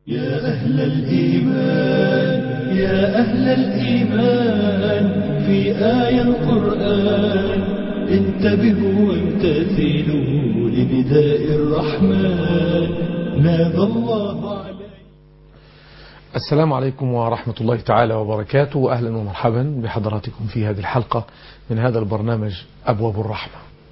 يا أهل الإيمان يا أهل الإيمان في آية القرآن انتبهوا وامتثلوا لنداء الرحمن نادى الله عليكم السلام عليكم ورحمة الله تعالى وبركاته أهلا ومرحبا بحضراتكم في هذه الحلقة من هذا البرنامج أبواب الرحمة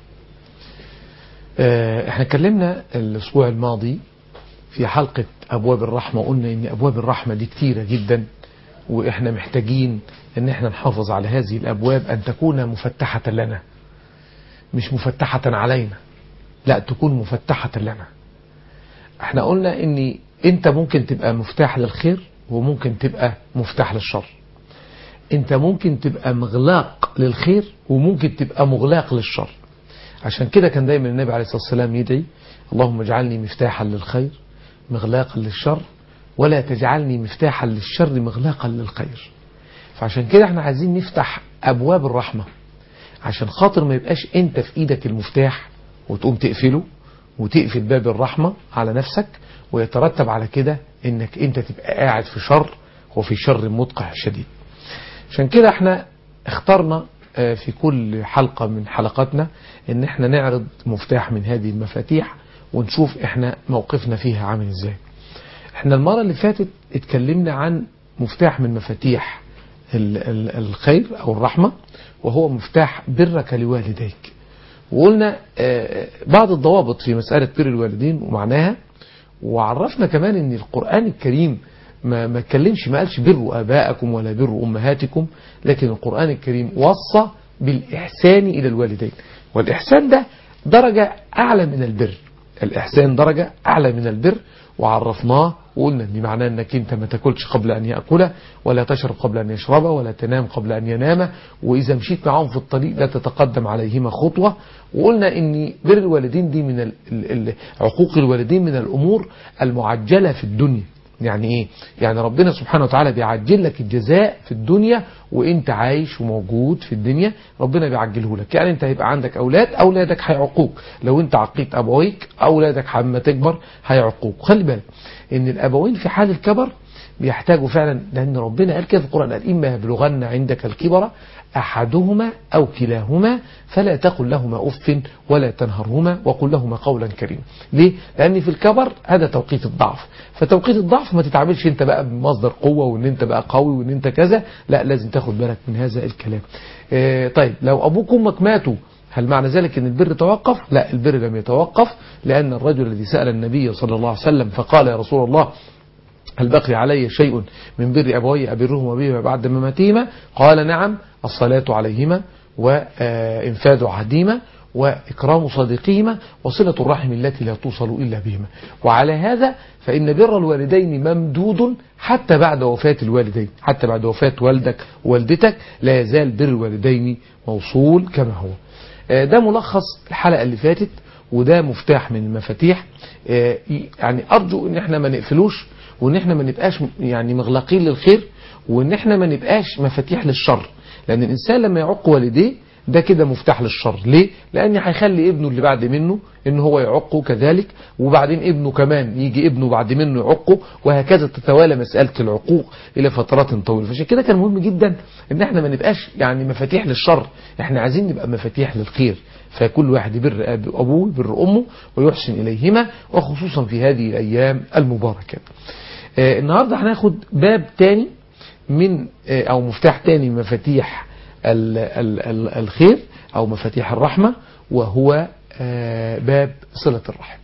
احنا اتكلمنا الأسبوع الماضي في حلقة أبواب الرحمة وقلنا إن أبواب الرحمة دي كتيرة جدا وإحنا محتاجين إن إحنا نحافظ على هذه الأبواب أن تكون مفتحة لنا مش مفتحة علينا لا تكون مفتحة لنا احنا قلنا إن أنت ممكن تبقى مفتاح للخير وممكن تبقى مفتاح للشر أنت ممكن تبقى مغلاق للخير وممكن تبقى مغلاق للشر عشان كده كان دايما النبي عليه الصلاة والسلام يدعي اللهم اجعلني مفتاحا للخير مغلاقا للشر ولا تجعلني مفتاحا للشر مغلاقا للخير فعشان كده احنا عايزين نفتح ابواب الرحمة عشان خاطر ما يبقاش انت في ايدك المفتاح وتقوم تقفله وتقفل باب الرحمة على نفسك ويترتب على كده انك انت تبقى قاعد في شر وفي شر مدقع شديد عشان كده احنا اخترنا في كل حلقة من حلقاتنا ان احنا نعرض مفتاح من هذه المفاتيح ونشوف احنا موقفنا فيها عامل ازاي احنا المرة اللي فاتت اتكلمنا عن مفتاح من مفاتيح الخير او الرحمة وهو مفتاح برك لوالديك وقلنا بعض الضوابط في مسألة بر الوالدين ومعناها وعرفنا كمان ان القرآن الكريم ما ما اتكلمش ما قالش بروا ابائكم ولا بروا امهاتكم لكن القرآن الكريم وصى بالاحسان الى الوالدين والاحسان ده درجة اعلى من البر الإحسان درجة أعلى من البر وعرفناه وقلنا ان معناه انك انت ما تاكلش قبل ان ياكله ولا تشرب قبل ان يشربه ولا تنام قبل ان ينام واذا مشيت معاهم في الطريق لا تتقدم عليهما خطوه وقلنا ان بر الوالدين دي من عقوق الوالدين من الامور المعجله في الدنيا يعني ايه يعني ربنا سبحانه وتعالى بيعجل لك الجزاء في الدنيا وانت عايش وموجود في الدنيا ربنا بيعجله لك يعني انت هيبقى عندك اولاد اولادك هيعقوك لو انت عقيت ابويك اولادك لما تكبر هيعقوك خلي بالك ان الابوين في حال الكبر بيحتاجوا فعلا لان ربنا قال كده في القران قال اما يبلغن عندك الكبر احدهما او كلاهما فلا تقل لهما اف ولا تنهرهما وقل لهما قولا كريما ليه لان في الكبر هذا توقيت الضعف فتوقيت الضعف ما تتعاملش انت بقى بمصدر قوه وان انت بقى قوي وان انت كذا لا لازم تاخد بالك من هذا الكلام اه طيب لو ابوك وامك ماتوا هل معنى ذلك ان البر توقف لا البر لم يتوقف لان الرجل الذي سال النبي صلى الله عليه وسلم فقال يا رسول الله هل بقي علي شيء من بر أبوي أبرهما بهما بعد مماتهما قال نعم الصلاة عليهما وإنفاذ عهدهما وإكرام صديقهما وصلة الرحم التي لا توصل إلا بهما وعلى هذا فإن بر الوالدين ممدود حتى بعد وفاة الوالدين حتى بعد وفاة والدك ووالدتك لا يزال بر الوالدين موصول كما هو ده ملخص الحلقة اللي فاتت وده مفتاح من المفاتيح يعني أرجو إن احنا ما نقفلوش وان احنا ما نبقاش يعني مغلقين للخير وان احنا ما نبقاش مفاتيح للشر لان الانسان لما يعق والديه ده كده مفتاح للشر ليه لان هيخلي ابنه اللي بعد منه ان هو يعقه كذلك وبعدين ابنه كمان يجي ابنه بعد منه يعقه وهكذا تتوالى مسألة العقوق الى فترات طويلة فعشان كده كان مهم جدا ان احنا ما نبقاش يعني مفاتيح للشر احنا عايزين نبقى مفاتيح للخير فكل واحد يبر ابوه يبر امه ويحسن اليهما وخصوصا في هذه الايام المباركه آه النهاردة هناخد باب تاني من آه او مفتاح تاني من مفاتيح ال ال ال الخير او مفاتيح الرحمة وهو آه باب صلة الرحم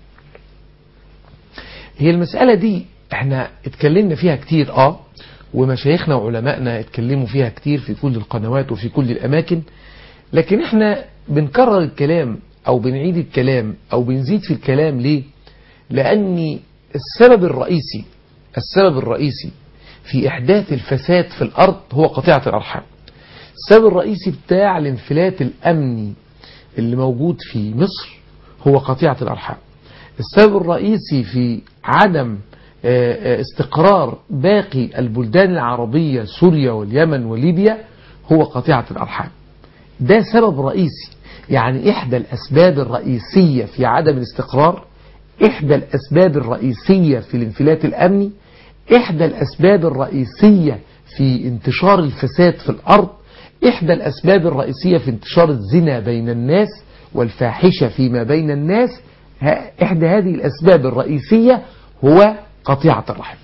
هي المسألة دي احنا اتكلمنا فيها كتير اه ومشايخنا وعلمائنا اتكلموا فيها كتير في كل القنوات وفي كل الاماكن لكن احنا بنكرر الكلام او بنعيد الكلام او بنزيد في الكلام ليه لان السبب الرئيسي السبب الرئيسي في إحداث الفساد في الأرض هو قطيعة الأرحام السبب الرئيسي بتاع الانفلات الأمني اللي موجود في مصر هو قطيعة الأرحام السبب الرئيسي في عدم استقرار باقي البلدان العربية سوريا واليمن وليبيا هو قطيعة الأرحام ده سبب رئيسي يعني إحدى الأسباب الرئيسية في عدم الاستقرار إحدى الأسباب الرئيسية في الانفلات الأمني إحدى الأسباب الرئيسية في انتشار الفساد في الأرض إحدى الأسباب الرئيسية في انتشار الزنا بين الناس والفاحشة فيما بين الناس إحدى هذه الأسباب الرئيسية هو قطيعة الرحم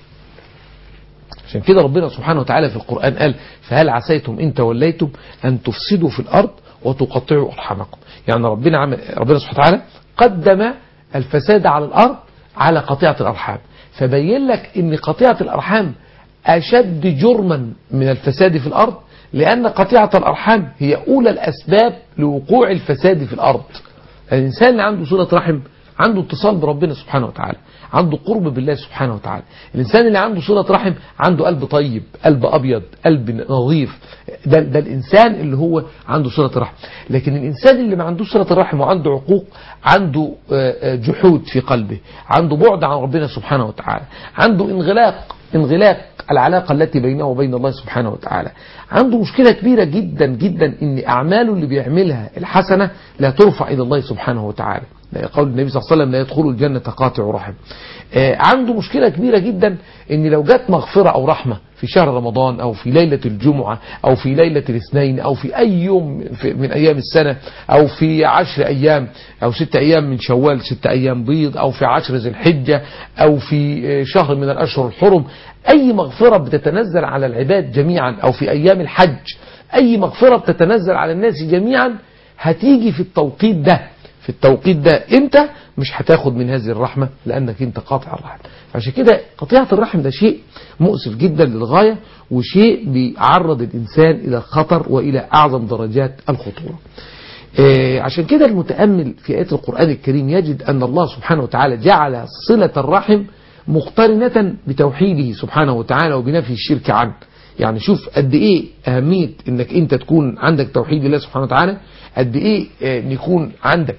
عشان كده ربنا سبحانه وتعالى في القرآن قال فهل عسيتم إن توليتم أن تفسدوا في الأرض وتقطعوا أرحامكم يعني ربنا عمل ربنا سبحانه وتعالى قدم الفساد على الأرض على قطيعة الأرحام فبين لك أن قطيعة الأرحام أشد جرما من الفساد في الأرض لأن قطيعة الأرحام هي أولى الأسباب لوقوع الفساد في الأرض الإنسان اللي عنده صلة رحم عنده اتصال بربنا سبحانه وتعالى عنده قرب بالله سبحانه وتعالى الإنسان اللي عنده صلة رحم عنده قلب طيب قلب أبيض قلب نظيف ده, ده الإنسان اللي هو عنده صلة رحم لكن الإنسان اللي ما عندوش صلة الرحم وعنده عقوق عنده جحود في قلبه عنده بعد عن ربنا سبحانه وتعالى عنده انغلاق انغلاق العلاقة التي بينه وبين الله سبحانه وتعالى عنده مشكلة كبيرة جدا جدا ان اعماله اللي بيعملها الحسنة لا ترفع الى الله سبحانه وتعالى قول النبي صلى الله عليه وسلم لا يدخل الجنة قاطع رحم آه عنده مشكلة كبيرة جدا ان لو جت مغفرة او رحمة في شهر رمضان او في ليلة الجمعة او في ليلة الاثنين او في اي يوم في من ايام السنة او في عشر ايام او ست ايام من شوال ست ايام بيض او في عشر ذي الحجة او في شهر من الاشهر الحرم اي مغفرة بتتنزل على العباد جميعا او في ايام الحج اي مغفرة بتتنزل على الناس جميعا هتيجي في التوقيت ده في التوقيت ده انت مش هتاخد من هذه الرحمة لانك انت قاطع الرحم عشان كده قطيعة الرحم ده شيء مؤسف جدا للغاية وشيء بيعرض الانسان الى الخطر والى اعظم درجات الخطورة آه عشان كده المتأمل في آيات القرآن الكريم يجد أن الله سبحانه وتعالى جعل صلة الرحم مقترنة بتوحيده سبحانه وتعالى وبنفي الشرك عنه يعني شوف قد ايه اهمية انك انت تكون عندك توحيد الله سبحانه وتعالى قد ايه ان يكون عندك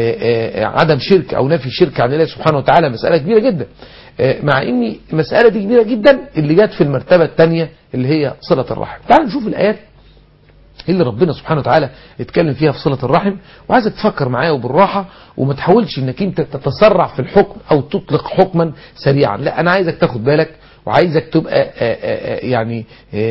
عدم شرك او نفي الشرك عن الله سبحانه وتعالى مسألة كبيرة جدا مع ان المسألة دي كبيرة جدا اللي جت في المرتبة الثانية اللي هي صلة الرحم تعال نشوف الآيات اللي ربنا سبحانه وتعالى اتكلم فيها في صلة الرحم وعايزك تفكر معايا وبالراحة وما تحاولش انك انت تتسرع في الحكم او تطلق حكما سريعا لا انا عايزك تاخد بالك وعايزك تبقى يعني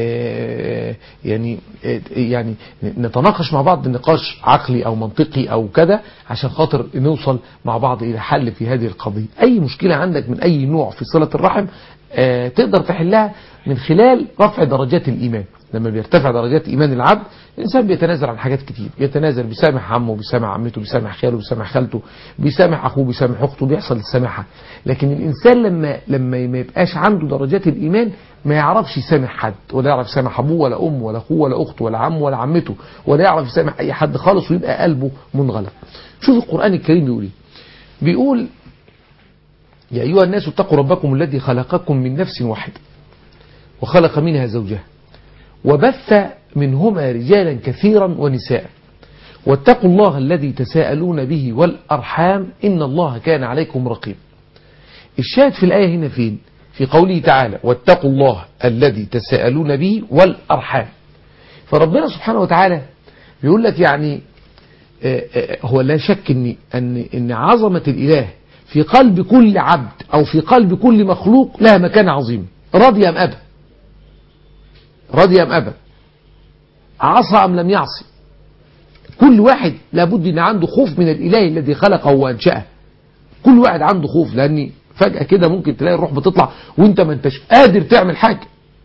يعني يعني نتناقش مع بعض نقاش عقلي او منطقي او كذا عشان خاطر نوصل مع بعض الى حل في هذه القضية اي مشكلة عندك من اي نوع في صلة الرحم تقدر تحلها من خلال رفع درجات الايمان لما بيرتفع درجات ايمان العبد الانسان بيتنازل عن حاجات كتير بيتنازل بيسامح عمه بيسامح عمته بيسامح خاله بيسامح خالته بيسامح اخوه بيسامح اخته بيحصل السماحه لكن الانسان لما لما ما يبقاش عنده درجات الايمان ما يعرفش يسامح حد ولا يعرف يسامح ابوه ولا امه ولا اخوه ولا اخته ولا عمه ولا عمته ولا يعرف يسامح اي حد خالص ويبقى قلبه منغلق شوف القران الكريم بيقول ايه بيقول يا ايها الناس اتقوا ربكم الذي خلقكم من نفس واحده وخلق منها زوجها وبث منهما رجالا كثيرا ونساء واتقوا الله الذي تساءلون به والأرحام إن الله كان عليكم رقيب الشاهد في الآية هنا فين في قوله تعالى واتقوا الله الذي تساءلون به والأرحام فربنا سبحانه وتعالى بيقول لك يعني هو لا شك ان ان ان عظمه الاله في قلب كل عبد او في قلب كل مخلوق لها مكان عظيم رضي ام ابى رضي ام ابى عصى ام لم يعصي كل واحد لابد ان عنده خوف من الاله الذي خلقه وانشاه كل واحد عنده خوف لان فجاه كده ممكن تلاقي الروح بتطلع وانت ما انتش قادر تعمل حاجه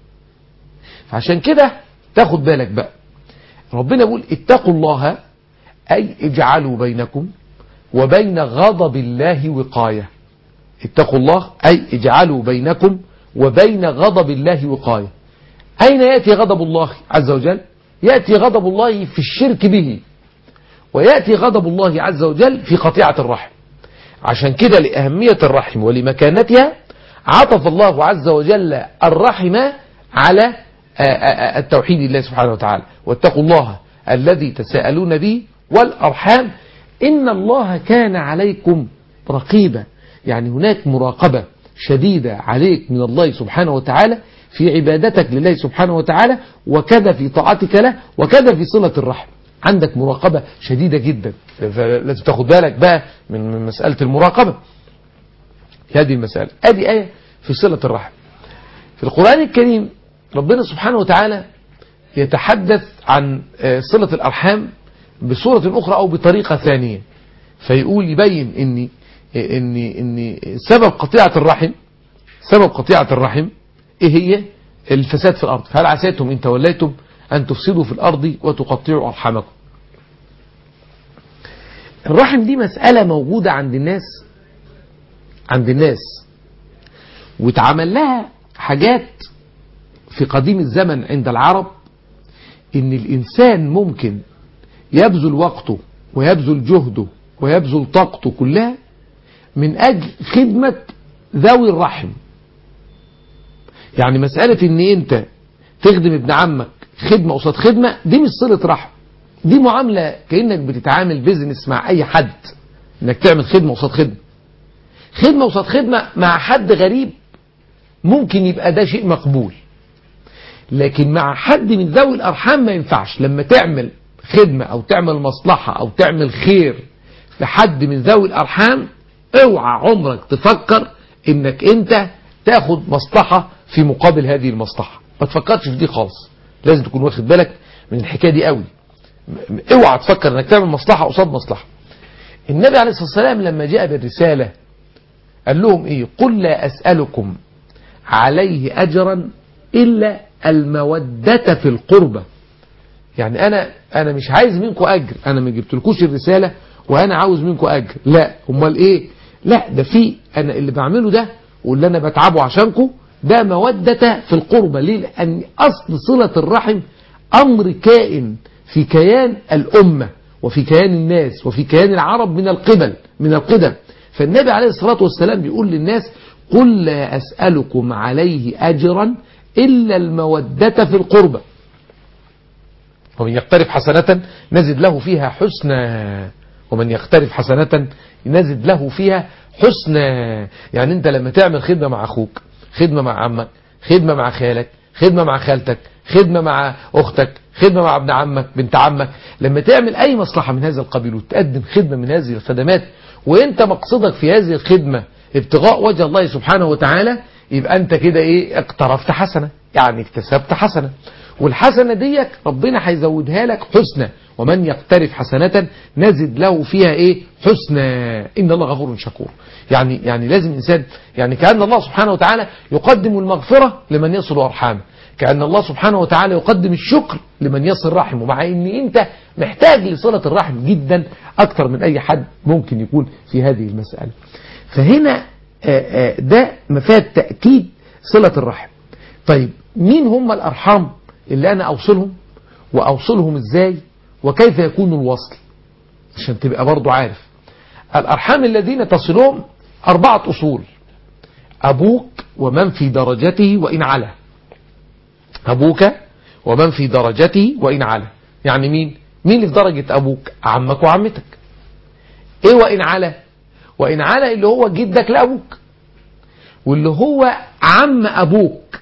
فعشان كده تاخد بالك بقى ربنا يقول اتقوا الله أي اجعلوا بينكم وبين غضب الله وقاية اتقوا الله أي اجعلوا بينكم وبين غضب الله وقاية أين يأتي غضب الله عز وجل يأتي غضب الله في الشرك به ويأتي غضب الله عز وجل في قطيعة الرحم عشان كده لأهمية الرحم ولمكانتها عطف الله عز وجل الرحم على التوحيد الله سبحانه وتعالى واتقوا الله الذي تساءلون به والأرحام إن الله كان عليكم رقيبا يعني هناك مراقبة شديدة عليك من الله سبحانه وتعالى في عبادتك لله سبحانه وتعالى وكذا في طاعتك له وكذا في صلة الرحم عندك مراقبة شديدة جدا فلازم تاخد بالك بقى من مسألة المراقبة هذه المسألة ادي آية في صلة الرحم في القرآن الكريم ربنا سبحانه وتعالى يتحدث عن آه، صلة الأرحام بصورة أخرى أو بطريقة ثانية فيقول يبين إن إن إن سبب قطيعة الرحم سبب قطيعة الرحم إيه هي الفساد في الأرض فهل عسيتم إن توليتم أن تفسدوا في الأرض وتقطعوا أرحامكم الرحم دي مسألة موجودة عند الناس عند الناس واتعمل لها حاجات في قديم الزمن عند العرب ان الانسان ممكن يبذل وقته ويبذل جهده ويبذل طاقته كلها من اجل خدمة ذوي الرحم يعني مسألة ان انت تخدم ابن عمك خدمة قصاد خدمة دي مش صلة رحم دي معاملة كأنك بتتعامل بيزنس مع اي حد انك تعمل خدمة قصاد خدمة خدمة قصاد خدمة مع حد غريب ممكن يبقى ده شيء مقبول لكن مع حد من ذوي الأرحام ما ينفعش لما تعمل خدمة أو تعمل مصلحة أو تعمل خير لحد من ذوي الأرحام اوعى عمرك تفكر انك انت تاخد مصلحة في مقابل هذه المصلحة ما تفكرش في دي خالص لازم تكون واخد بالك من الحكاية دي قوي م- اوعى تفكر انك تعمل مصلحة قصاد مصلحة النبي عليه الصلاة والسلام لما جاء بالرسالة قال لهم ايه قل لا أسألكم عليه أجرا إلا المودة في القربة يعني أنا أنا مش عايز منكم أجر أنا ما جبتلكوش الرسالة وأنا عاوز منكم أجر لا أمال إيه لا ده في أنا اللي بعمله ده واللي أنا بتعبه عشانكم ده مودة في القربة ليه لأن أصل صلة الرحم أمر كائن في كيان الأمة وفي كيان الناس وفي كيان العرب من القبل من القدم فالنبي عليه الصلاة والسلام بيقول للناس قل لا أسألكم عليه أجرا إلا المودة في القربة ومن يقترف حسنة نزد له فيها حسنى ومن يقترف حسنة نزد له فيها حسنى يعني انت لما تعمل خدمة مع اخوك خدمة مع عمك خدمة مع خالك خدمة مع خالتك خدمة مع اختك خدمة مع ابن عمك بنت عمك لما تعمل اي مصلحة من هذا القبيل وتقدم خدمة من هذه الخدمات وانت مقصدك في هذه الخدمة ابتغاء وجه الله سبحانه وتعالى يبقى انت كده ايه اقترفت حسنة يعني اكتسبت حسنة والحسنة ديك ربنا هيزودها لك حسنى ومن يقترف حسنة نزد له فيها ايه حسنى ان الله غفور شكور يعني يعني لازم انسان يعني كأن الله سبحانه وتعالى يقدم المغفرة لمن يصل ارحامه كأن الله سبحانه وتعالى يقدم الشكر لمن يصل رحمه مع ان انت محتاج لصلة الرحم جدا اكتر من اي حد ممكن يكون في هذه المسألة فهنا آآ آآ ده مفاد تأكيد صلة الرحم طيب مين هم الأرحام اللي أنا أوصلهم وأوصلهم إزاي وكيف يكون الوصل عشان تبقى برضو عارف الأرحام الذين تصلهم أربعة أصول أبوك ومن في درجته وإن علا أبوك ومن في درجته وإن علا يعني مين مين اللي في درجة أبوك عمك وعمتك إيه وإن علا وإن علا اللي هو جدك لأبوك واللي هو عم أبوك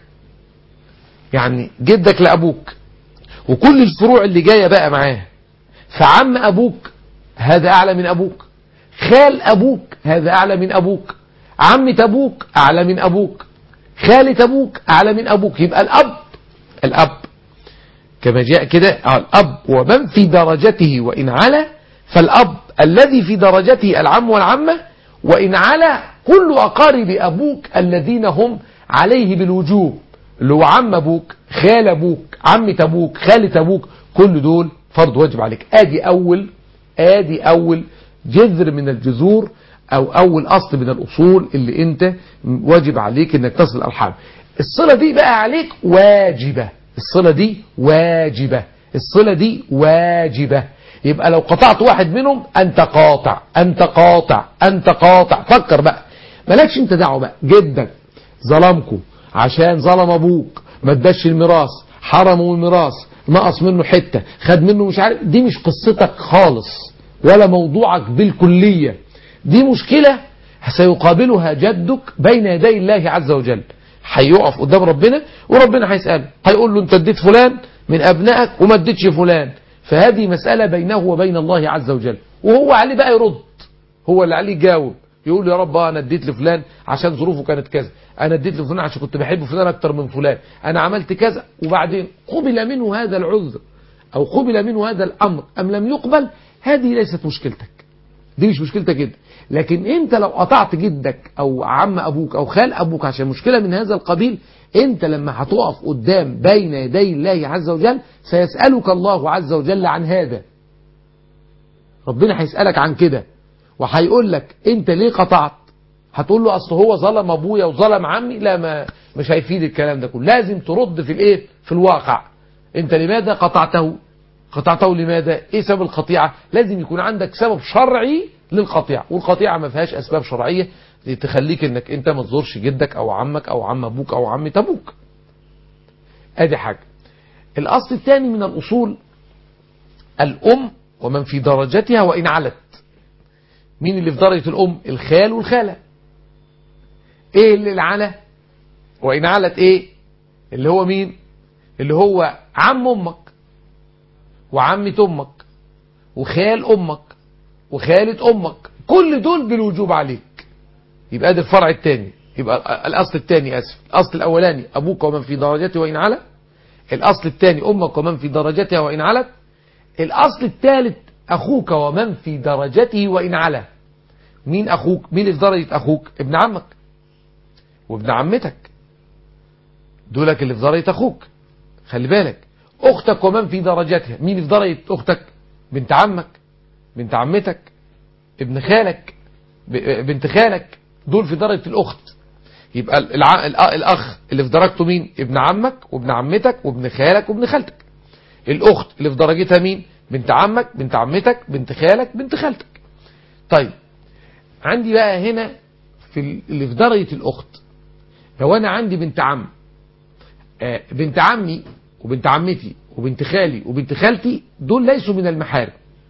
يعني جدك لأبوك وكل الفروع اللي جاية بقى معاه فعم أبوك هذا أعلى من أبوك خال أبوك هذا أعلى من أبوك عمة أبوك أعلى من أبوك خالة أبوك أعلى من أبوك يبقى الأب الأب كما جاء كده الأب ومن في درجته وإن علا فالأب الذي في درجته العم والعمة وإن علا كل أقارب أبوك الذين هم عليه بالوجوب اللي هو عم أبوك خال أبوك عمة أبوك خالة أبوك كل دول فرض واجب عليك آدي أول آدي أول جذر من الجذور أو أول أصل من الأصول اللي أنت واجب عليك أنك تصل الأرحام الصلة دي بقى عليك واجبة الصلة دي واجبة الصلة دي واجبة يبقى لو قطعت واحد منهم أنت قاطع أنت قاطع أنت قاطع فكر بقى مالكش انت دعوه بقى جدك ظلمكم عشان ظلم ابوك ما اداش الميراث حرمه الميراث نقص منه حته خد منه مش عارف دي مش قصتك خالص ولا موضوعك بالكليه دي مشكله سيقابلها جدك بين يدي الله عز وجل هيقف قدام ربنا وربنا هيساله هيقول له انت اديت فلان من ابنائك وما اديتش فلان فهذه مساله بينه وبين الله عز وجل وهو عليه بقى يرد هو اللي عليه يجاوب يقول يا رب انا اديت لفلان عشان ظروفه كانت كذا انا اديت لفلان عشان كنت بحب فلان اكتر من فلان انا عملت كذا وبعدين قبل منه هذا العذر او قبل منه هذا الامر ام لم يقبل هذه ليست مشكلتك دي مش مشكلتك جدا لكن انت لو قطعت جدك او عم ابوك او خال ابوك عشان مشكله من هذا القبيل انت لما هتقف قدام بين يدي الله عز وجل سيسالك الله عز وجل عن هذا ربنا هيسالك عن كده وهيقول لك انت ليه قطعت هتقول له اصل هو ظلم ابويا وظلم عمي لا ما مش هيفيد الكلام ده كله لازم ترد في الايه في الواقع انت لماذا قطعته قطعته لماذا ايه سبب القطيعه لازم يكون عندك سبب شرعي للقطيعه والقطيعه ما فيهاش اسباب شرعيه تخليك انك انت ما تزورش جدك او عمك او عم ابوك او عمة ابوك ادي حاجه الاصل الثاني من الاصول الام ومن في درجتها وان علت مين اللي في درجه الام الخال والخاله ايه اللي العلى وان علت ايه اللي هو مين اللي هو عم امك وعمة امك وخال امك وخالة امك كل دول بالوجوب عليك يبقى ده الفرع الثاني يبقى الاصل الثاني اسف الاصل الاولاني ابوك ومن في درجته وان على الاصل الثاني امك ومن في درجتها وان علت الاصل الثالث اخوك ومن في درجته وان على مين اخوك مين اللي في درجه اخوك ابن عمك وابن عمتك دولك اللي في درجه اخوك خلي بالك اختك ومن في درجتها مين في درجه اختك بنت عمك بنت عمتك ابن خالك بنت خالك دول في درجه الاخت يبقى الع... الاخ اللي في درجته مين ابن عمك وابن عمتك وابن خالك وابن خالتك الاخت اللي في درجتها مين بنت عمك بنت عمتك بنت خالك بنت خالتك طيب عندي بقى هنا في اللي في درجه الاخت لو انا عندي بنت عم آه بنت عمي وبنت عمتي وبنت خالي وبنت خالتي دول ليسوا من المحارم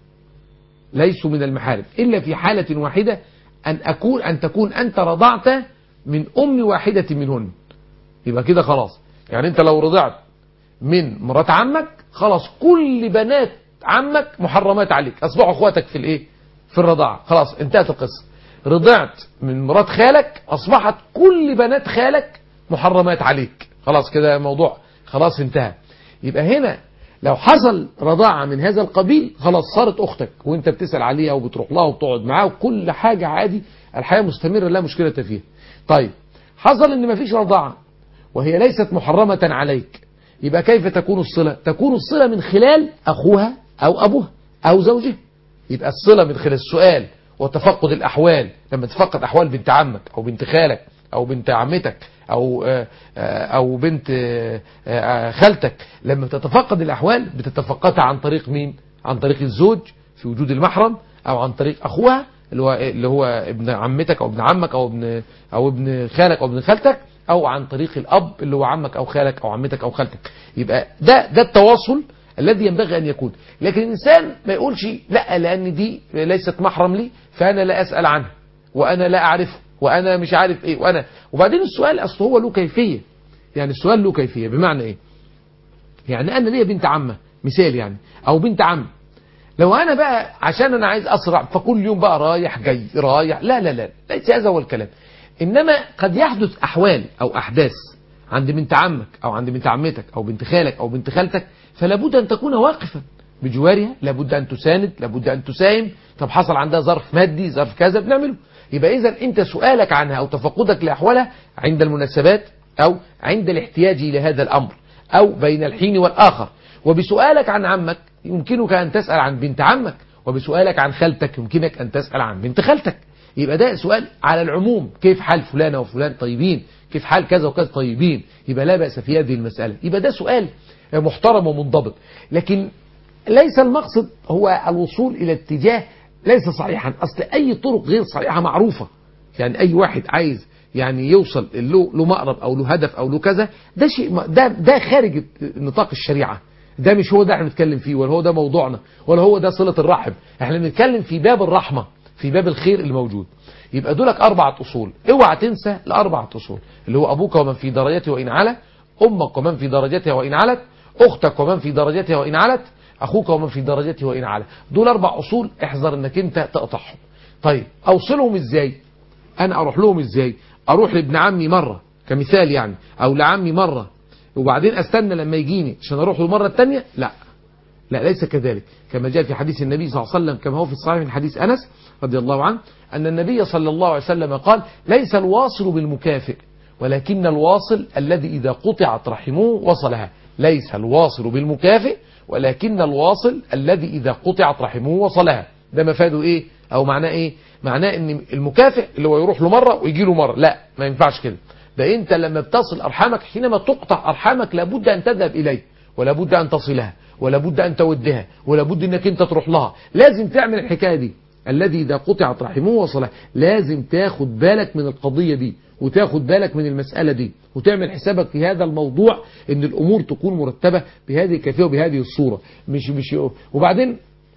ليسوا من المحارم إلا في حالة واحدة أن أكون أن تكون أنت رضعت من أم واحدة منهن يبقى كده خلاص يعني أنت لو رضعت من مرات عمك خلاص كل بنات عمك محرمات عليك أصبحوا أخواتك في الإيه في الرضاعة خلاص انتهت القصة رضعت من مرات خالك أصبحت كل بنات خالك محرمات عليك خلاص كده موضوع خلاص انتهى يبقى هنا لو حصل رضاعة من هذا القبيل خلاص صارت أختك وانت بتسأل عليها وبتروح لها وبتقعد معاها وكل حاجة عادي الحياة مستمرة لا مشكلة فيها طيب حصل ان مفيش رضاعة وهي ليست محرمة عليك يبقى كيف تكون الصلة تكون الصلة من خلال أخوها أو أبوها أو زوجها يبقى الصلة من خلال السؤال وتفقد الأحوال لما تفقد أحوال بنت عمك أو بنت خالك أو بنت عمتك أو أو بنت خالتك لما تتفقد الأحوال بتتفقدها عن طريق مين عن طريق الزوج في وجود المحرم أو عن طريق أخوها اللي هو اللي هو ابن عمتك أو ابن عمك أو ابن أو ابن خالك أو ابن خالتك أو عن طريق الأب اللي هو عمك أو خالك أو عمتك أو خالتك يبقى ده ده التواصل الذي ينبغي أن يكون لكن الإنسان ما يقولش لا لأن دي ليست محرم لي فأنا لا أسأل عنها وأنا لا أعرفه وأنا مش عارف إيه وأنا وبعدين السؤال أصل هو له كيفية يعني السؤال له كيفية بمعنى إيه يعني أنا ليا بنت عمة مثال يعني أو بنت عم لو أنا بقى عشان أنا عايز أسرع فكل يوم بقى رايح جاي رايح لا لا لا ليس هذا هو الكلام إنما قد يحدث أحوال أو أحداث عند بنت عمك أو عند بنت عمتك أو بنت خالك أو بنت خالتك فلا بد أن تكون واقفا بجوارها لابد أن تساند لابد أن تساهم طب حصل عندها ظرف مادي ظرف كذا بنعمله يبقى إذا أنت سؤالك عنها أو تفقدك لأحوالها عند المناسبات أو عند الاحتياج إلى هذا الأمر أو بين الحين والآخر وبسؤالك عن عمك يمكنك أن تسأل عن بنت عمك وبسؤالك عن خالتك يمكنك أن تسأل عن بنت خالتك يبقى ده سؤال على العموم كيف حال فلانة وفلان طيبين كيف حال كذا وكذا طيبين يبقى لا بأس في هذه المسألة يبقى ده سؤال محترم ومنضبط لكن ليس المقصد هو الوصول إلى اتجاه ليس صحيحا أصل أي طرق غير صحيحة معروفة يعني أي واحد عايز يعني يوصل له له مقرب أو له هدف أو له كذا ده شيء ده ده خارج نطاق الشريعة ده مش هو ده احنا بنتكلم فيه ولا هو ده موضوعنا ولا هو ده صلة الرحم احنا بنتكلم في باب الرحمة في باب الخير اللي موجود يبقى دولك أربعة أصول اوعى تنسى الأربعة أصول اللي هو أبوك ومن في درجته وإن على أمك ومن في درجتها وإن علت أختك ومن في درجتها وإن علت أخوك ومن في درجته وإن على دول أربع أصول احذر أنك أنت تقطعهم طيب أوصلهم إزاي انا اروح لهم ازاي اروح لابن عمي مرة كمثال يعني او لعمي مرة وبعدين استنى لما يجيني عشان اروح له المرة الثانيه لا لا ليس كذلك كما جاء في حديث النبي صلى الله عليه وسلم كما هو في الصحيح من حديث أنس رضي الله عنه أن النبي صلى الله عليه وسلم قال ليس الواصل بالمكافئ ولكن الواصل الذي إذا قطعت رحمه وصلها ليس الواصل بالمكافئ ولكن الواصل الذي إذا قطعت رحمه وصلها ده مفاده إيه أو معناه إيه معناه أن المكافئ اللي هو يروح له مرة ويجي له مرة لا ما ينفعش كده ده أنت لما بتصل أرحامك حينما تقطع أرحامك لابد أن تذهب إليه ولا بد أن تصلها ولا بد أن تودها ولا بد أنك أنت تروح لها لازم تعمل الحكاية دي الذي إذا قطعت رحمه وصله لازم تاخد بالك من القضية دي وتاخد بالك من المسألة دي وتعمل حسابك في هذا الموضوع ان الامور تكون مرتبة بهذه الكيفية وبهذه الصورة مش مش وبعدين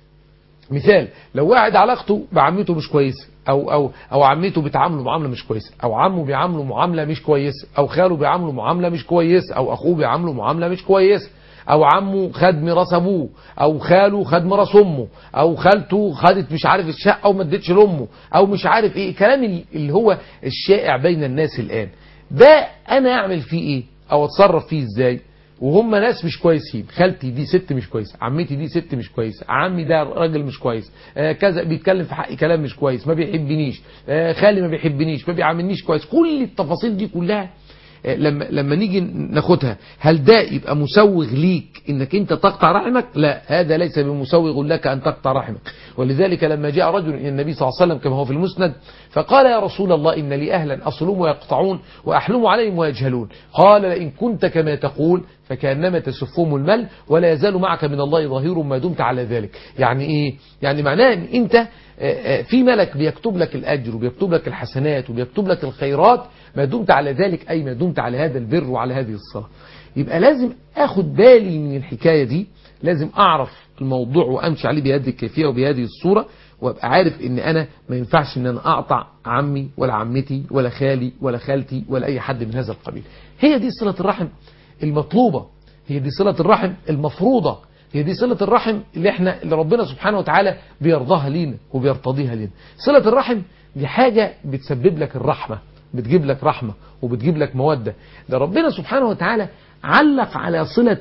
مثال لو واحد علاقته بعمته مش كويسه او او او عمته بتعامله معامله مش كويسه او عمه بيعامله معامله مش كويسه او خاله بيعامله معامله مش كويسه او اخوه بيعامله معامله مش كويسه او عمه خد ميراث ابوه او خاله خد ميراث امه او خالته خدت مش عارف الشقه وما ادتش لامه او مش عارف ايه كلام اللي هو الشائع بين الناس الان ده انا اعمل فيه ايه او اتصرف فيه ازاي وهم ناس مش كويسين خالتي دي ست مش كويسه عمتي دي ست مش كويسه عمي ده راجل مش كويس آه كذا بيتكلم في حقي كلام مش كويس ما بيحبنيش آه خالي ما بيحبنيش ما بيعاملنيش كويس كل التفاصيل دي كلها لما لما نيجي ناخدها هل ده يبقى مسوغ ليك انك انت تقطع رحمك لا هذا ليس بمسوغ لك ان تقطع رحمك ولذلك لما جاء رجل الى النبي صلى الله عليه وسلم كما هو في المسند فقال يا رسول الله ان لي اهلا اصلهم ويقطعون واحلم عليهم ويجهلون قال لئن كنت كما تقول فكانما تسفهم المل ولا يزال معك من الله ظهير ما دمت على ذلك يعني ايه يعني معناه ان انت في ملك بيكتب لك الاجر وبيكتب لك الحسنات وبيكتب لك الخيرات ما دمت على ذلك أي ما دمت على هذا البر وعلى هذه الصلاة يبقى لازم أخد بالي من الحكاية دي لازم أعرف الموضوع وأمشي عليه بهذه الكيفية وبهذه الصورة وابقى عارف ان انا ما ينفعش ان انا اقطع عمي ولا عمتي ولا خالي ولا خالتي ولا اي حد من هذا القبيل هي دي صلة الرحم المطلوبة هي دي صلة الرحم المفروضة هي دي صلة الرحم اللي احنا اللي ربنا سبحانه وتعالى بيرضاها لينا وبيرتضيها لينا صلة الرحم دي حاجة بتسبب لك الرحمة بتجيب لك رحمة وبتجيب لك مودة ده ربنا سبحانه وتعالى علق على صلة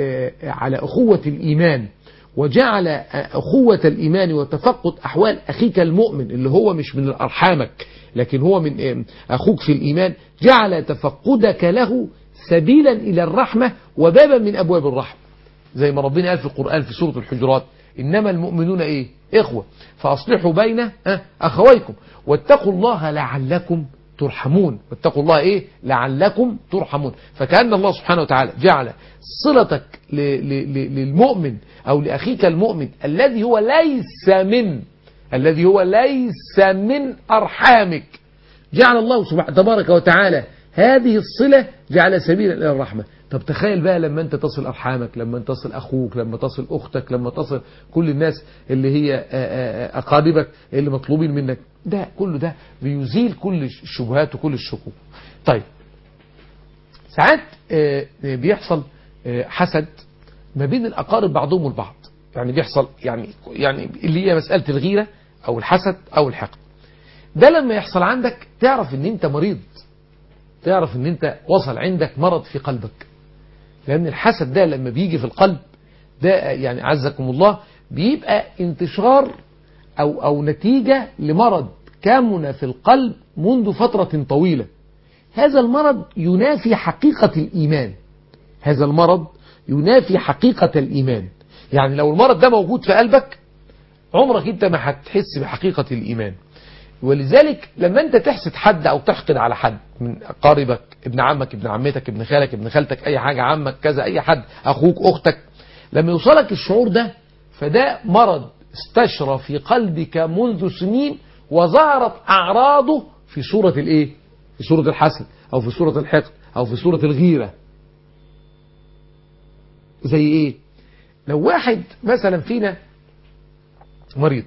على أخوة الإيمان وجعل أخوة الإيمان وتفقد أحوال أخيك المؤمن اللي هو مش من أرحامك لكن هو من أخوك في الإيمان جعل تفقدك له سبيلا إلى الرحمة وبابا من أبواب الرحمة زي ما ربنا قال في القرآن في سورة الحجرات إنما المؤمنون إيه إخوة فأصلحوا بين أخويكم واتقوا الله لعلكم ترحمون واتقوا الله ايه لعلكم ترحمون فكأن الله سبحانه وتعالى جعل صلتك للمؤمن او لاخيك المؤمن الذي هو ليس من الذي هو ليس من ارحامك جعل الله سبحانه تبارك وتعالى هذه الصلة جعل سبيلا الى الرحمة طب تخيل بقى لما انت تصل ارحامك لما تصل اخوك لما تصل اختك لما تصل كل الناس اللي هي اقاربك اللي مطلوبين منك ده كله ده بيزيل كل الشبهات وكل الشكوك طيب ساعات بيحصل حسد ما بين الاقارب بعضهم والبعض يعني بيحصل يعني يعني اللي هي مسألة الغيرة او الحسد او الحقد ده لما يحصل عندك تعرف ان انت مريض تعرف ان انت وصل عندك مرض في قلبك لان الحسد ده لما بيجي في القلب ده يعني عزكم الله بيبقى انتشار او او نتيجة لمرض كامن في القلب منذ فترة طويلة هذا المرض ينافي حقيقة الإيمان هذا المرض ينافي حقيقة الإيمان يعني لو المرض ده موجود في قلبك عمرك انت ما هتحس بحقيقة الإيمان ولذلك لما انت تحسد حد او تحقد على حد من قاربك ابن عمك ابن عمتك ابن خالك ابن خالتك اي حاجة عمك كذا اي حد اخوك اختك لما يوصلك الشعور ده فده مرض استشرى في قلبك منذ سنين وظهرت اعراضه في صورة الايه في صورة الحسد او في صورة الحقد او في صورة الغيرة زي ايه لو واحد مثلا فينا مريض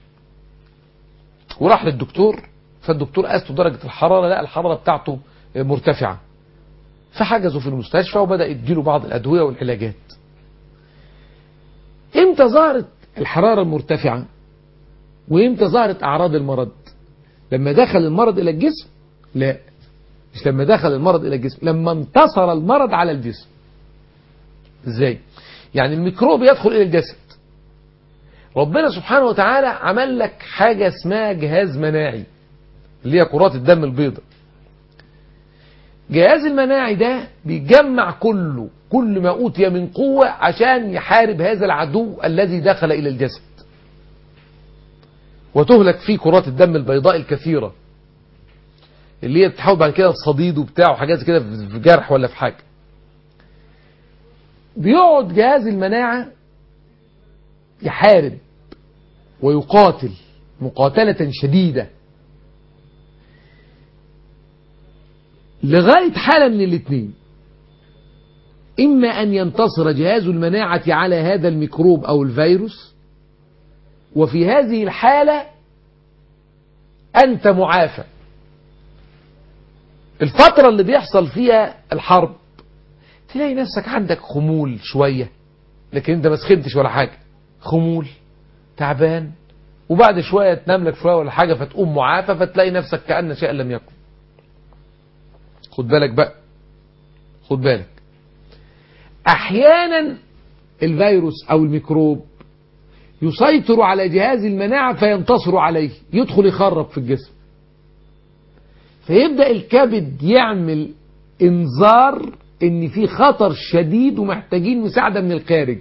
وراح للدكتور فالدكتور قاس درجة الحرارة لا الحرارة بتاعته مرتفعة فحجزه في المستشفى وبدأ يديله بعض الأدوية والعلاجات امتى ظهرت الحرارة المرتفعة وامتى ظهرت أعراض المرض لما دخل المرض إلى الجسم لا مش لما دخل المرض إلى الجسم لما انتصر المرض على الجسم ازاي يعني الميكروب يدخل إلى الجسد ربنا سبحانه وتعالى عمل لك حاجة اسمها جهاز مناعي اللي هي كرات الدم البيضاء جهاز المناعي ده بيجمع كله كل ما أوتي من قوة عشان يحارب هذا العدو الذي دخل إلى الجسد وتهلك فيه كرات الدم البيضاء الكثيرة اللي هي بتحاول بعد كده تصديد وبتاع وحاجات كده في جرح ولا في حاجة بيقعد جهاز المناعة يحارب ويقاتل مقاتلة شديدة لغاية حالة من الاثنين إما أن ينتصر جهاز المناعة على هذا الميكروب أو الفيروس وفي هذه الحالة أنت معافى الفترة اللي بيحصل فيها الحرب تلاقي نفسك عندك خمول شوية لكن انت ما سخنتش ولا حاجة خمول تعبان وبعد شوية تنام لك شوية ولا حاجة فتقوم معافى فتلاقي نفسك كأن شيء لم يكن خد بالك بقى خد بالك احيانا الفيروس او الميكروب يسيطر على جهاز المناعة فينتصر عليه يدخل يخرب في الجسم فيبدأ الكبد يعمل انذار ان في خطر شديد ومحتاجين مساعدة من الخارج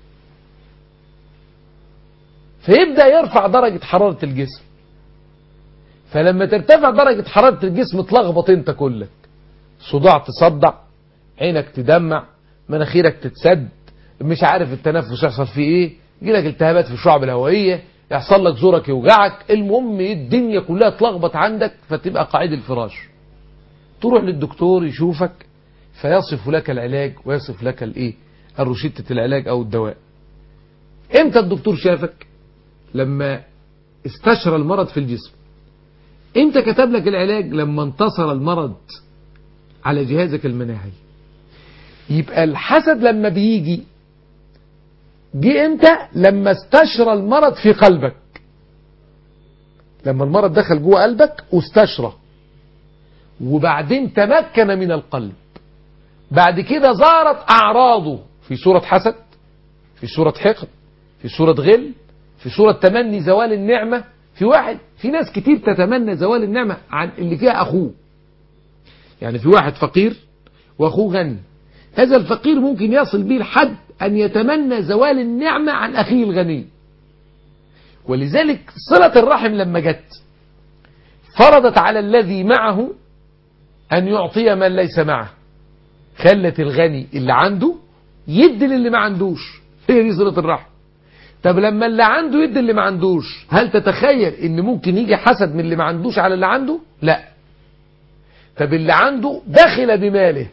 فيبدأ يرفع درجة حرارة الجسم فلما ترتفع درجة حرارة الجسم تلخبط انت كلك صداع تصدع عينك تدمع مناخيرك تتسد مش عارف التنفس يحصل فيه ايه يجيلك التهابات في الشعب الهوائية يحصل لك زورك يوجعك المهم الدنيا كلها تلخبط عندك فتبقى قاعد الفراش تروح للدكتور يشوفك فيصف لك العلاج ويصف لك الايه الروشتة العلاج او الدواء امتى الدكتور شافك لما استشرى المرض في الجسم امتى كتب لك العلاج لما انتصر المرض على جهازك المناعي يبقى الحسد لما بيجي جه امتى لما استشرى المرض في قلبك لما المرض دخل جوه قلبك واستشرى وبعدين تمكن من القلب بعد كده ظهرت اعراضه في صورة حسد في صورة حقد في صورة غل في صورة تمني زوال النعمة في واحد في ناس كتير تتمنى زوال النعمة عن اللي فيها اخوه يعني في واحد فقير واخوه غني هذا الفقير ممكن يصل به الحد أن يتمنى زوال النعمة عن أخيه الغني ولذلك صلة الرحم لما جت فرضت على الذي معه أن يعطي من ليس معه خلت الغني اللي عنده يدي للي ما عندوش هي دي صلة الرحم طب لما اللي عنده يدي اللي ما عندوش هل تتخيل ان ممكن يجي حسد من اللي ما عندوش على اللي عنده لا طب اللي عنده دخل بماله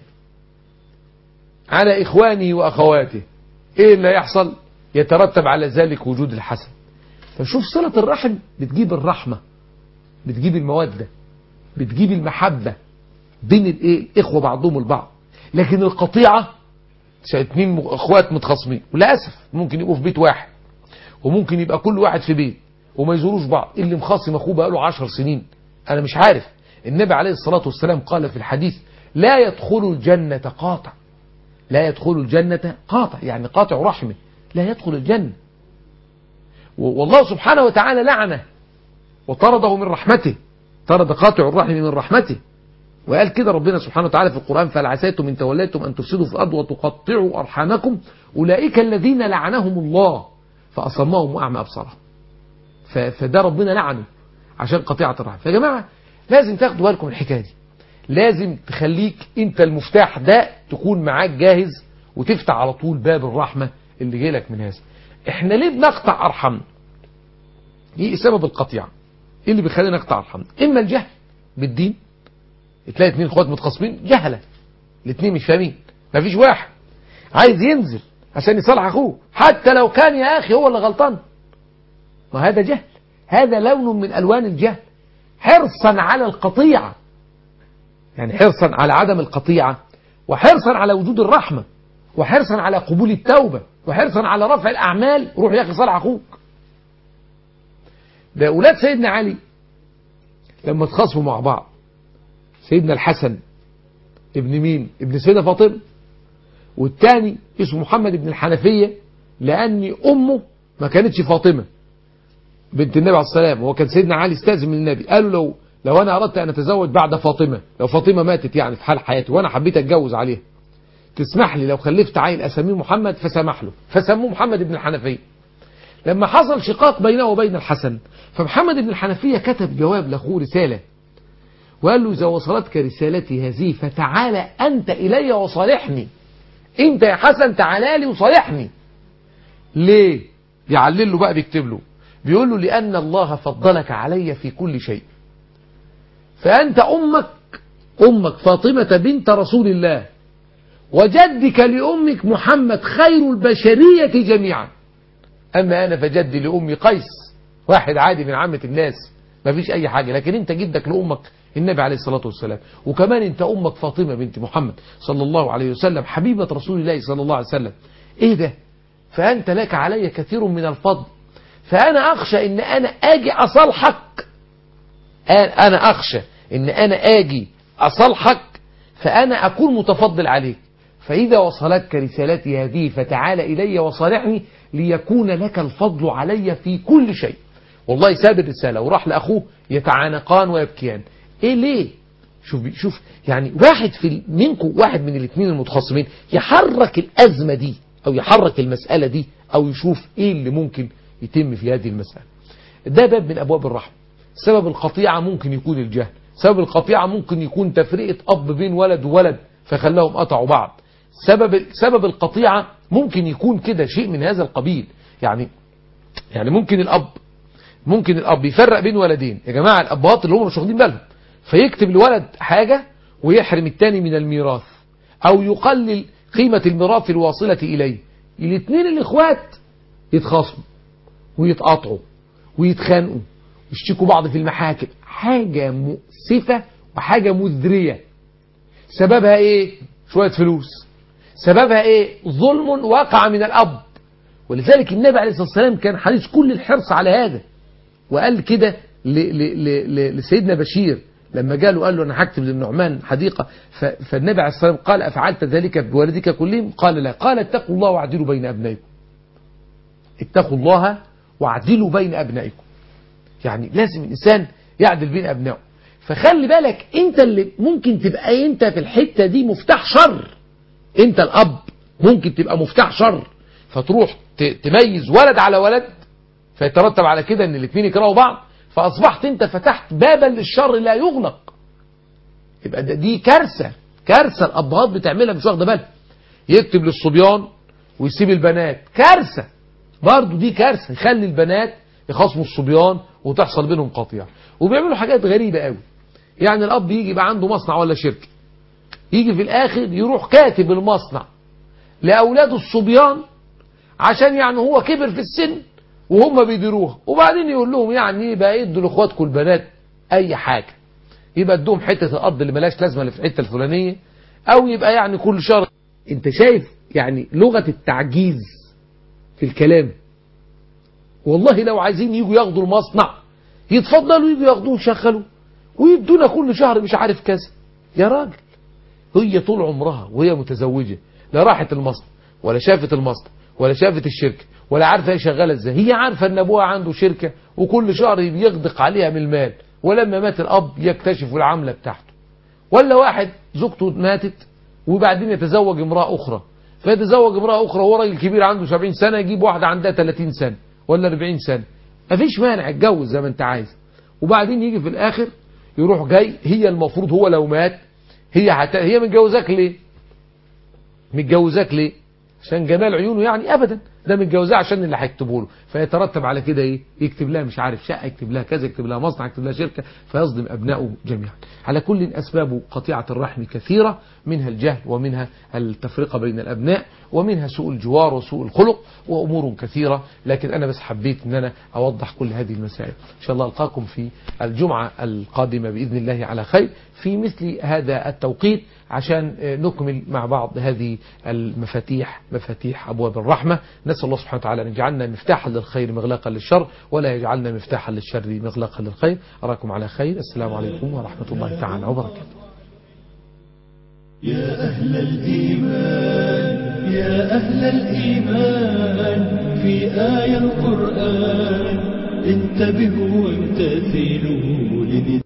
على إخوانه وأخواته إيه اللي يحصل يترتب على ذلك وجود الحسد فشوف صلة الرحم بتجيب الرحمة بتجيب المودة بتجيب المحبة بين الايه الاخوة بعضهم البعض لكن القطيعة اتنين اخوات متخاصمين وللاسف ممكن يبقوا في بيت واحد وممكن يبقى كل واحد في بيت وما يزوروش بعض اللي مخاصم اخوه بقاله عشر سنين انا مش عارف النبي عليه الصلاة والسلام قال في الحديث لا يدخل الجنة قاطع لا يدخل الجنة قاطع يعني قاطع رحمه لا يدخل الجنة والله سبحانه وتعالى لعنه وطرده من رحمته طرد قاطع الرحم من رحمته وقال كده ربنا سبحانه وتعالى في القرآن فهل عسيتم إن توليتم أن تفسدوا في الأرض وتقطعوا أرحامكم أولئك الذين لعنهم الله فأصمهم وأعمى أبصارهم فده ربنا لعنه عشان قطيعة الرحم فيا جماعة لازم تاخدوا بالكم من الحكاية دي لازم تخليك انت المفتاح ده تكون معاك جاهز وتفتح على طول باب الرحمة اللي جايلك من هذا احنا ليه بنقطع ارحمنا ايه سبب القطيعة ايه اللي بيخلينا نقطع ارحمنا اما الجهل بالدين تلاقي اتنين اخوات متخاصمين جهلة الاتنين مش فاهمين مفيش واحد عايز ينزل عشان يصالح اخوه حتى لو كان يا اخي هو اللي غلطان ما هذا جهل هذا لون من الوان الجهل حرصا على القطيعة يعني حرصا على عدم القطيعة وحرصا على وجود الرحمة وحرصا على قبول التوبة وحرصا على رفع الأعمال روح يا أخي صالح أخوك ده أولاد سيدنا علي لما اتخاصموا مع بعض سيدنا الحسن ابن مين ابن سيدة فاطمة والتاني اسمه محمد بن الحنفية لأن أمه ما كانتش فاطمة بنت النبي عليه السلام هو كان سيدنا علي استاذن من النبي قالوا لو لو أنا أردت أن أتزوج بعد فاطمة لو فاطمة ماتت يعني في حال حياتي وأنا حبيت أتجوز عليها تسمح لي لو خلفت عيل أسميه محمد فسمح له فسموه محمد بن الحنفية لما حصل شقاق بينه وبين الحسن فمحمد بن الحنفية كتب جواب لأخوه رسالة وقال له إذا وصلتك رسالتي هذه فتعالى أنت إلي وصالحني أنت يا حسن تعالى لي وصالحني ليه بيعلل له بقى بيكتب له بيقول له لأن الله فضلك علي في كل شيء فأنت أمك أمك فاطمة بنت رسول الله وجدك لأمك محمد خير البشرية جميعا أما أنا فجدي لأمي قيس واحد عادي من عامة الناس ما فيش أي حاجة لكن أنت جدك لأمك النبي عليه الصلاة والسلام وكمان أنت أمك فاطمة بنت محمد صلى الله عليه وسلم حبيبة رسول الله صلى الله عليه وسلم إيه ده فأنت لك علي كثير من الفضل فأنا أخشى إن أنا أجي أصالحك أنا أخشى إن أنا أجي أصالحك فأنا أكون متفضل عليك فإذا وصلتك رسالتي هذه فتعال إلي وصالحني ليكون لك الفضل علي في كل شيء والله ساب الرسالة وراح لأخوه يتعانقان ويبكيان إيه ليه شوف شوف يعني واحد في منكم واحد من الاثنين المتخاصمين يحرك الأزمة دي أو يحرك المسألة دي أو يشوف إيه اللي ممكن يتم في هذه المسألة ده باب من أبواب الرحمة سبب القطيعة ممكن يكون الجهل سبب القطيعة ممكن يكون تفرقة أب بين ولد وولد فخلاهم قطعوا بعض سبب سبب القطيعة ممكن يكون كده شيء من هذا القبيل يعني يعني ممكن الأب ممكن الأب يفرق بين ولدين يا جماعة الأبهات اللي هم مش واخدين بالهم فيكتب لولد حاجة ويحرم التاني من الميراث أو يقلل قيمة الميراث الواصلة إليه الاثنين الإخوات يتخاصموا ويتقاطعوا ويتخانقوا يشتكوا بعض في المحاكم حاجة مؤسفة وحاجة مذرية سببها ايه شوية فلوس سببها ايه ظلم وقع من الأب ولذلك النبي عليه الصلاة والسلام كان حريص كل الحرص على هذا وقال كده لسيدنا بشير لما جاله قال له أنا هكتب للنعمان حديقة فالنبي عليه الصلاة والسلام قال أفعلت ذلك بوالدك كلهم قال لا قال اتقوا الله واعدلوا بين أبنائكم اتقوا الله واعدلوا بين أبنائكم يعني لازم الإنسان يعدل بين أبنائه فخلي بالك انت اللي ممكن تبقى انت في الحتة دي مفتاح شر انت الأب ممكن تبقى مفتاح شر فتروح تميز ولد على ولد فيترتب على كده ان الاثنين يكرهوا بعض فأصبحت انت فتحت بابا للشر لا يغلق يبقى دي كارثة كارثة الأبهات بتعملها مش واخده بالها يكتب للصبيان ويسيب البنات كارثة برضه دي كارثة يخلي البنات يخاصموا الصبيان وتحصل بينهم قطيعة وبيعملوا حاجات غريبة قوي يعني الأب يجي يبقى عنده مصنع ولا شركة يجي في الآخر يروح كاتب المصنع لأولاد الصبيان عشان يعني هو كبر في السن وهم بيديروها وبعدين يقول لهم يعني يبقى يدوا لاخواتكم البنات اي حاجة يبقى ادوهم حتة الارض اللي ملاش لازمة اللي في الحتة الفلانية او يبقى يعني كل شهر انت شايف يعني لغة التعجيز في الكلام والله لو عايزين يجوا ياخدوا المصنع يتفضلوا يجوا ياخدوه ويشغلوا ويدونا كل شهر مش عارف كذا يا راجل هي طول عمرها وهي متزوجة لا راحت المصنع ولا شافت المصنع ولا شافت الشركة ولا عارفة هي شغالة ازاي هي عارفة ان ابوها عنده شركة وكل شهر يغدق عليها من المال ولما مات الاب يكتشف العملة بتاعته ولا واحد زوجته ماتت وبعدين يتزوج امرأة اخرى فيتزوج امرأة اخرى وهو راجل كبير عنده 70 سنة يجيب واحدة عندها 30 سنة ولا 40 سنة مفيش مانع اتجوز زي ما انت عايز وبعدين يجي في الاخر يروح جاي هي المفروض هو لو مات هي حت... هي متجوزاك ليه متجوزاك ليه عشان جمال عيونه يعني ابدا ده متجوزاه عشان اللي هيكتبه له فيترتب على كده ايه يكتب لها مش عارف شقه يكتب لها كذا يكتب لها مصنع يكتب لها شركه فيصدم ابنائه جميعا على كل اسباب قطيعه الرحم كثيره منها الجهل ومنها التفرقه بين الابناء ومنها سوء الجوار وسوء الخلق وامور كثيره لكن انا بس حبيت ان انا اوضح كل هذه المسائل ان شاء الله القاكم في الجمعه القادمه باذن الله على خير في مثل هذا التوقيت عشان نكمل مع بعض هذه المفاتيح مفاتيح أبواب الرحمة نسأل الله سبحانه وتعالى أن يجعلنا مفتاحا للخير مغلاقا للشر ولا يجعلنا مفتاحا للشر مغلاقا للخير أراكم على خير السلام عليكم ورحمة الله تعالى وبركاته يا أهل الإيمان يا أهل الإيمان في آية القرآن انتبهوا وامتثلوا لنداء